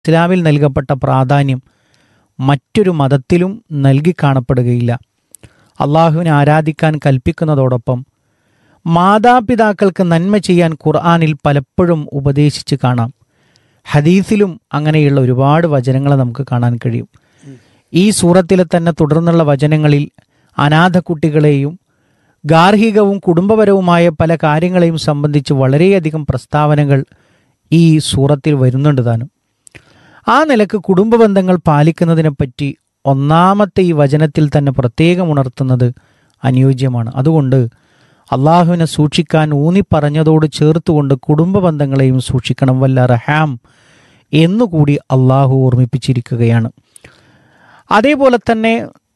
ഇസ്ലാമിൽ നൽകപ്പെട്ട പ്രാധാന്യം മറ്റൊരു മതത്തിലും നൽകി കാണപ്പെടുകയില്ല അള്ളാഹുവിനെ ആരാധിക്കാൻ കൽപ്പിക്കുന്നതോടൊപ്പം മാതാപിതാക്കൾക്ക് നന്മ ചെയ്യാൻ ഖുർആാനിൽ പലപ്പോഴും ഉപദേശിച്ച് കാണാം ഹദീസിലും അങ്ങനെയുള്ള ഒരുപാട് വചനങ്ങൾ നമുക്ക് കാണാൻ കഴിയും ഈ സൂറത്തിലെ തന്നെ തുടർന്നുള്ള വചനങ്ങളിൽ അനാഥ കുട്ടികളെയും ഗാർഹികവും കുടുംബപരവുമായ പല കാര്യങ്ങളെയും സംബന്ധിച്ച് വളരെയധികം പ്രസ്താവനകൾ ഈ സൂറത്തിൽ വരുന്നുണ്ട് താനും ആ നിലക്ക് കുടുംബ ബന്ധങ്ങൾ പാലിക്കുന്നതിനെപ്പറ്റി ഒന്നാമത്തെ ഈ വചനത്തിൽ തന്നെ പ്രത്യേകം ഉണർത്തുന്നത് അനുയോജ്യമാണ് അതുകൊണ്ട് അള്ളാഹുവിനെ സൂക്ഷിക്കാൻ ഊന്നി പറഞ്ഞതോട് ചേർത്തുകൊണ്ട് കുടുംബ ബന്ധങ്ങളെയും സൂക്ഷിക്കണം വല്ല റഹാം എന്നുകൂടി അള്ളാഹു ഓർമ്മിപ്പിച്ചിരിക്കുകയാണ് അതേപോലെ തന്നെ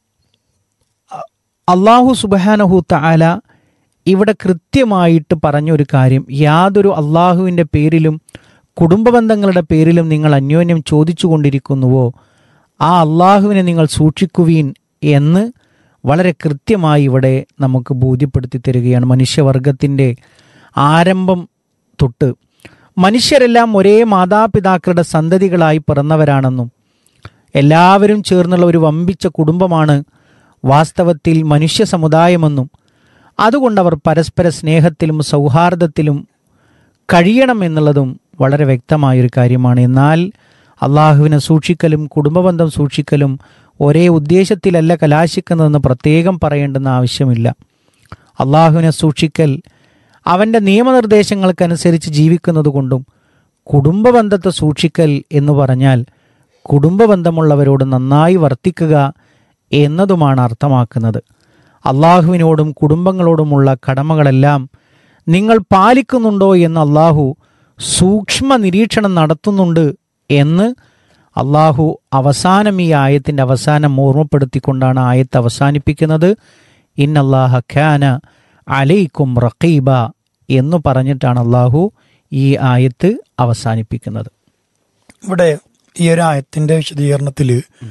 അള്ളാഹു സുബാനഹു താല ഇവിടെ കൃത്യമായിട്ട് പറഞ്ഞൊരു കാര്യം യാതൊരു അള്ളാഹുവിൻ്റെ പേരിലും കുടുംബ ബന്ധങ്ങളുടെ പേരിലും നിങ്ങൾ അന്യോന്യം ചോദിച്ചു കൊണ്ടിരിക്കുന്നുവോ ആ അള്ളാഹുവിനെ നിങ്ങൾ സൂക്ഷിക്കുവീൻ എന്ന് വളരെ കൃത്യമായി ഇവിടെ നമുക്ക് ബോധ്യപ്പെടുത്തി തരികയാണ് മനുഷ്യവർഗത്തിൻ്റെ ആരംഭം തൊട്ട് മനുഷ്യരെല്ലാം ഒരേ മാതാപിതാക്കളുടെ സന്തതികളായി പിറന്നവരാണെന്നും എല്ലാവരും ചേർന്നുള്ള ഒരു വമ്പിച്ച കുടുംബമാണ് വാസ്തവത്തിൽ മനുഷ്യ സമുദായമെന്നും അതുകൊണ്ട് അവർ പരസ്പര സ്നേഹത്തിലും സൗഹാർദ്ദത്തിലും കഴിയണമെന്നുള്ളതും വളരെ വ്യക്തമായൊരു കാര്യമാണ് എന്നാൽ അള്ളാഹുവിനെ സൂക്ഷിക്കലും കുടുംബബന്ധം സൂക്ഷിക്കലും ഒരേ ഉദ്ദേശത്തിലല്ല കലാശിക്കുന്നതെന്ന് പ്രത്യേകം പറയേണ്ടെന്ന ആവശ്യമില്ല അള്ളാഹുവിനെ സൂക്ഷിക്കൽ അവൻ്റെ നിയമനിർദ്ദേശങ്ങൾക്കനുസരിച്ച് ജീവിക്കുന്നത് കൊണ്ടും കുടുംബബന്ധത്തെ സൂക്ഷിക്കൽ എന്ന് പറഞ്ഞാൽ കുടുംബബന്ധമുള്ളവരോട് നന്നായി വർത്തിക്കുക എന്നതുമാണ് അർത്ഥമാക്കുന്നത് അള്ളാഹുവിനോടും കുടുംബങ്ങളോടുമുള്ള കടമകളെല്ലാം നിങ്ങൾ പാലിക്കുന്നുണ്ടോ എന്ന് അള്ളാഹു സൂക്ഷ്മ നിരീക്ഷണം നടത്തുന്നുണ്ട് എന്ന് അള്ളാഹു അവസാനം ഈ ആയത്തിൻ്റെ അവസാനം ഓർമ്മപ്പെടുത്തിക്കൊണ്ടാണ് ആയത്ത് അവസാനിപ്പിക്കുന്നത് ഇന്നല്ലാഹ ഖാന അലൈക്കും റഖീബ എന്ന് പറഞ്ഞിട്ടാണ് അള്ളാഹു ഈ ആയത്ത് അവസാനിപ്പിക്കുന്നത് ഇവിടെ ഈ ഒരു ആയത്തിന്റെ വിശദീകരണത്തിൽ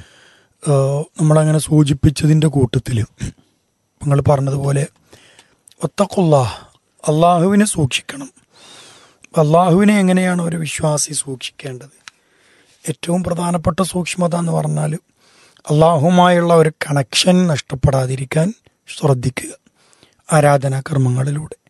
നമ്മളങ്ങനെ സൂചിപ്പിച്ചതിന്റെ കൂട്ടത്തിൽ നിങ്ങൾ പറഞ്ഞതുപോലെ ഒത്തക്കുള്ള അള്ളാഹുവിനെ സൂക്ഷിക്കണം അള്ളാഹുവിനെ എങ്ങനെയാണ് ഒരു വിശ്വാസി സൂക്ഷിക്കേണ്ടത് ഏറ്റവും പ്രധാനപ്പെട്ട സൂക്ഷ്മത എന്ന് പറഞ്ഞാൽ അള്ളാഹുമായുള്ള ഒരു കണക്ഷൻ നഷ്ടപ്പെടാതിരിക്കാൻ ശ്രദ്ധിക്കുക ആരാധനാകർമ്മങ്ങളിലൂടെ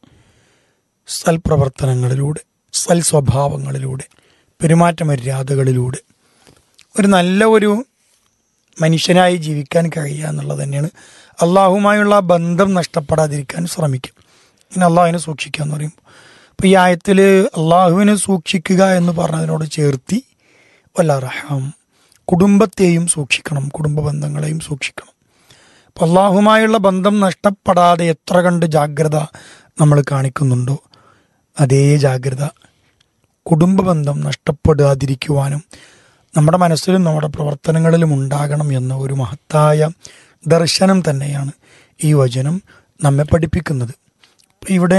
സൽപ്രവർത്തനങ്ങളിലൂടെ സൽ സ്വഭാവങ്ങളിലൂടെ പെരുമാറ്റ മര്യാദകളിലൂടെ ഒരു നല്ല ഒരു മനുഷ്യനായി ജീവിക്കാൻ കഴിയുക എന്നുള്ളത് തന്നെയാണ് അള്ളാഹുമായുള്ള ബന്ധം നഷ്ടപ്പെടാതിരിക്കാൻ ശ്രമിക്കും ഇങ്ങനെ അള്ളാഹുവിനെ സൂക്ഷിക്കുക എന്ന് പറയുമ്പോൾ അപ്പോൾ ഈ ആയത്തിൽ അള്ളാഹുവിനെ സൂക്ഷിക്കുക എന്ന് പറഞ്ഞതിനോട് ചേർത്തി വല്ല റഹാം കുടുംബത്തെയും സൂക്ഷിക്കണം കുടുംബ ബന്ധങ്ങളെയും സൂക്ഷിക്കണം അപ്പം അള്ളാഹുമായുള്ള ബന്ധം നഷ്ടപ്പെടാതെ എത്ര കണ്ട് ജാഗ്രത നമ്മൾ കാണിക്കുന്നുണ്ടോ അതേ ജാഗ്രത കുടുംബ ബന്ധം നഷ്ടപ്പെടാതിരിക്കുവാനും നമ്മുടെ മനസ്സിലും നമ്മുടെ പ്രവർത്തനങ്ങളിലും ഉണ്ടാകണം എന്ന ഒരു മഹത്തായ ദർശനം തന്നെയാണ് ഈ വചനം നമ്മെ പഠിപ്പിക്കുന്നത് ഇവിടെ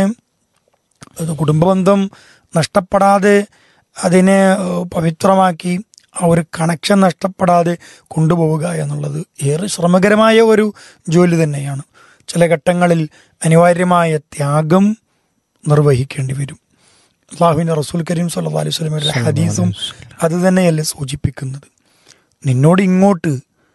കുടുംബബന്ധം നഷ്ടപ്പെടാതെ അതിനെ പവിത്രമാക്കി ആ ഒരു കണക്ഷൻ നഷ്ടപ്പെടാതെ കൊണ്ടുപോവുക എന്നുള്ളത് ഏറെ ശ്രമകരമായ ഒരു ജോലി തന്നെയാണ് ചില ഘട്ടങ്ങളിൽ അനിവാര്യമായ ത്യാഗം നിർവഹിക്കേണ്ടി വരും അള്ളാഹുവിൻ്റെ റസൂൽ കരീം സല്ലാ അലൈഹി സ്വലമയുടെ ഹദീസും അത് തന്നെയല്ലേ സൂചിപ്പിക്കുന്നത് നിന്നോട് ഇങ്ങോട്ട്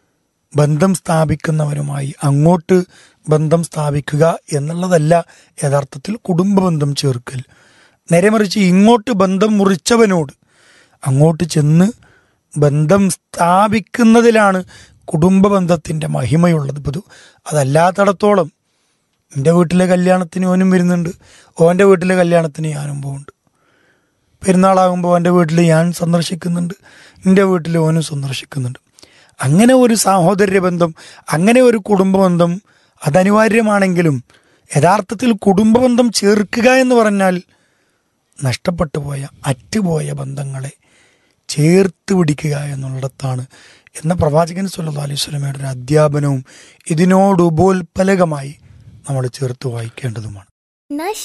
ബന്ധം സ്ഥാപിക്കുന്നവരുമായി അങ്ങോട്ട് ബന്ധം സ്ഥാപിക്കുക എന്നുള്ളതല്ല യഥാർത്ഥത്തിൽ കുടുംബ ബന്ധം ചേർക്കൽ നേരെ മറിച്ച് ഇങ്ങോട്ട് ബന്ധം മുറിച്ചവനോട് അങ്ങോട്ട് ചെന്ന് ബന്ധം സ്ഥാപിക്കുന്നതിലാണ് കുടുംബ ബന്ധത്തിൻ്റെ മഹിമയുള്ളത് ഇപ്പോൾ അതല്ലാത്തടത്തോളം എൻ്റെ വീട്ടിലെ കല്യാണത്തിന് ഓനും വരുന്നുണ്ട് ഓൻ്റെ വീട്ടിലെ കല്യാണത്തിന് ഞാനും പോകുന്നുണ്ട് പെരുന്നാളാകുമ്പോൾ എൻ്റെ വീട്ടിൽ ഞാൻ സന്ദർശിക്കുന്നുണ്ട് എൻ്റെ വീട്ടിൽ ഓനും സന്ദർശിക്കുന്നുണ്ട് അങ്ങനെ ഒരു സാഹോദര്യ ബന്ധം അങ്ങനെ ഒരു കുടുംബ ബന്ധം അതനിവാര്യമാണെങ്കിലും യഥാർത്ഥത്തിൽ കുടുംബ ബന്ധം ചേർക്കുക എന്ന് പറഞ്ഞാൽ നഷ്ടപ്പെട്ടു പോയ അറ്റുപോയ ബന്ധങ്ങളെ ചേർത്ത് പിടിക്കുക എന്നുള്ളിടത്താണ് എന്ന പ്രവാചകൻ സല്ലാ അലൈഹി സ്വലമയുടെ ഒരു അധ്യാപനവും ഇതിനോട് ഉപോത്പലകമായി നമ്മൾ ചേർത്ത് വായിക്കേണ്ടതുമാണ്